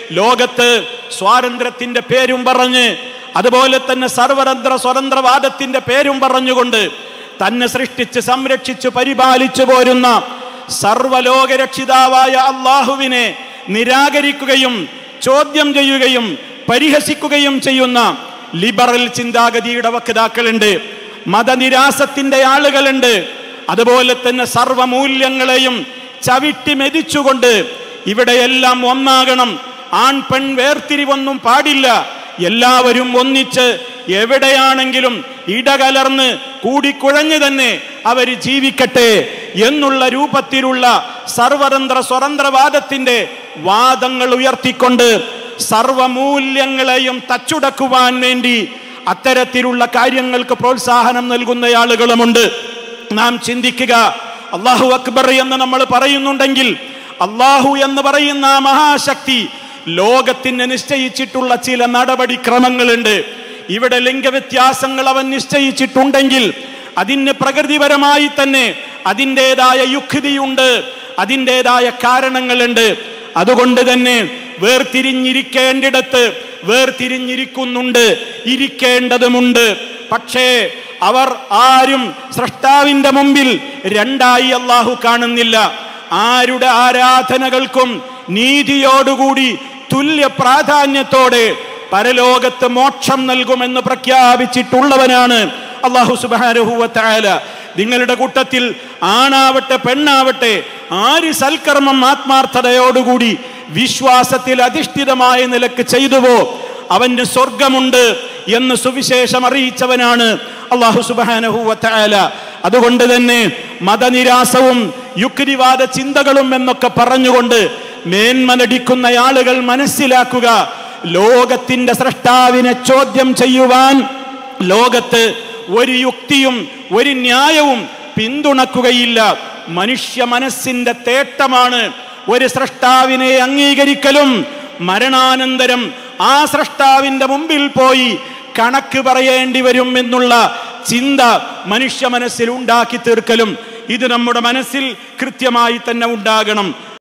ലോകത്ത് സ്വാതന്ത്ര്യത്തിന്റെ പേരും പറഞ്ഞ് അതുപോലെ തന്നെ സർവതന്ത്ര സ്വതന്ത്രവാദത്തിന്റെ പേരും പറഞ്ഞുകൊണ്ട് തന്നെ സൃഷ്ടിച്ച് സംരക്ഷിച്ച് പരിപാലിച്ചു പോരുന്ന സർവലോക രക്ഷിതാവായ അള്ളാഹുവിനെ നിരാകരിക്കുകയും ചോദ്യം ചെയ്യുകയും പരിഹസിക്കുകയും ചെയ്യുന്ന ലിബറൽ ചിന്താഗതിയുടെ വക്താക്കളുണ്ട് മതനിരാസത്തിന്റെ ആളുകളുണ്ട് അതുപോലെ തന്നെ സർവമൂല്യങ്ങളെയും ചവിട്ടി മെതിച്ചുകൊണ്ട് ഇവിടെയെല്ലാം ഒന്നാകണം ആൺ പെൺ വേർതിരിവൊന്നും പാടില്ല എല്ലാവരും ഒന്നിച്ച് എവിടെയാണെങ്കിലും ഇടകലർന്ന് കൂടിക്കുഴഞ്ഞു തന്നെ അവർ ജീവിക്കട്ടെ എന്നുള്ള രൂപത്തിലുള്ള സർവതന്ത്ര സ്വതന്ത്രവാദത്തിന്റെ വാദങ്ങൾ ഉയർത്തിക്കൊണ്ട് സർവമൂല്യങ്ങളെയും തച്ചുടക്കുവാൻ വേണ്ടി അത്തരത്തിലുള്ള കാര്യങ്ങൾക്ക് പ്രോത്സാഹനം നൽകുന്ന ആളുകളുമുണ്ട് നാം ചിന്തിക്കുക അള്ളാഹു അക്ബർ എന്ന് നമ്മൾ പറയുന്നുണ്ടെങ്കിൽ അള്ളാഹു എന്ന് പറയുന്ന ആ മഹാശക്തി ലോകത്തിന് നിശ്ചയിച്ചിട്ടുള്ള ചില നടപടിക്രമങ്ങളുണ്ട് ഇവിടെ ലിംഗവ്യത്യാസങ്ങൾ അവൻ നിശ്ചയിച്ചിട്ടുണ്ടെങ്കിൽ അതിന് പ്രകൃതിപരമായി തന്നെ അതിൻ്റെതായ യുക്തിയുണ്ട് അതിൻ്റെതായ കാരണങ്ങളുണ്ട് അതുകൊണ്ട് തന്നെ വേർതിരിഞ്ഞിരിക്കേണ്ടിടത്ത് വേർതിരിഞ്ഞിരിക്കുന്നുണ്ട് ഇരിക്കേണ്ടതുമുണ്ട് പക്ഷേ അവർ ആരും സൃഷ്ടാവിന്റെ മുമ്പിൽ രണ്ടായി അള്ളാഹു കാണുന്നില്ല ആരുടെ ആരാധനകൾക്കും നീതിയോടുകൂടി തുല്യ പ്രാധാന്യത്തോടെ പരലോകത്ത് മോക്ഷം നൽകുമെന്ന് പ്രഖ്യാപിച്ചിട്ടുള്ളവനാണ് അള്ളാഹു സുബാരഹുവത്തായാല നിങ്ങളുടെ കൂട്ടത്തിൽ ആണാവട്ടെ പെണ്ണാവട്ടെ ആര് സൽക്കർമ്മം ആത്മാർത്ഥതയോടുകൂടി വിശ്വാസത്തിൽ അധിഷ്ഠിതമായ നിലക്ക് ചെയ്തുവോ അവന് സ്വർഗമുണ്ട് എന്ന് സുവിശേഷം അറിയിച്ചവനാണ് അള്ളാഹു സുബാനഹുവത്തായാല അതുകൊണ്ട് തന്നെ മതനിരാസവും യുക്തിവാദ ചിന്തകളും എന്നൊക്കെ പറഞ്ഞുകൊണ്ട് മേന്മ നടിക്കുന്ന ആളുകൾ മനസ്സിലാക്കുക ലോകത്തിന്റെ സൃഷ്ടാവിനെ ചോദ്യം ചെയ്യുവാൻ ലോകത്ത് ഒരു യുക്തിയും ഒരു ന്യായവും പിന്തുണക്കുകയില്ല മനുഷ്യ മനസ്സിന്റെ തേട്ടമാണ് ഒരു സൃഷ്ടാവിനെ അംഗീകരിക്കലും മരണാനന്തരം ആ സൃഷ്ടാവിന്റെ മുമ്പിൽ പോയി കണക്ക് പറയേണ്ടി വരും എന്നുള്ള ചിന്ത മനുഷ്യ മനസ്സിൽ ഉണ്ടാക്കി തീർക്കലും ഇത് നമ്മുടെ മനസ്സിൽ കൃത്യമായി തന്നെ ഉണ്ടാകണം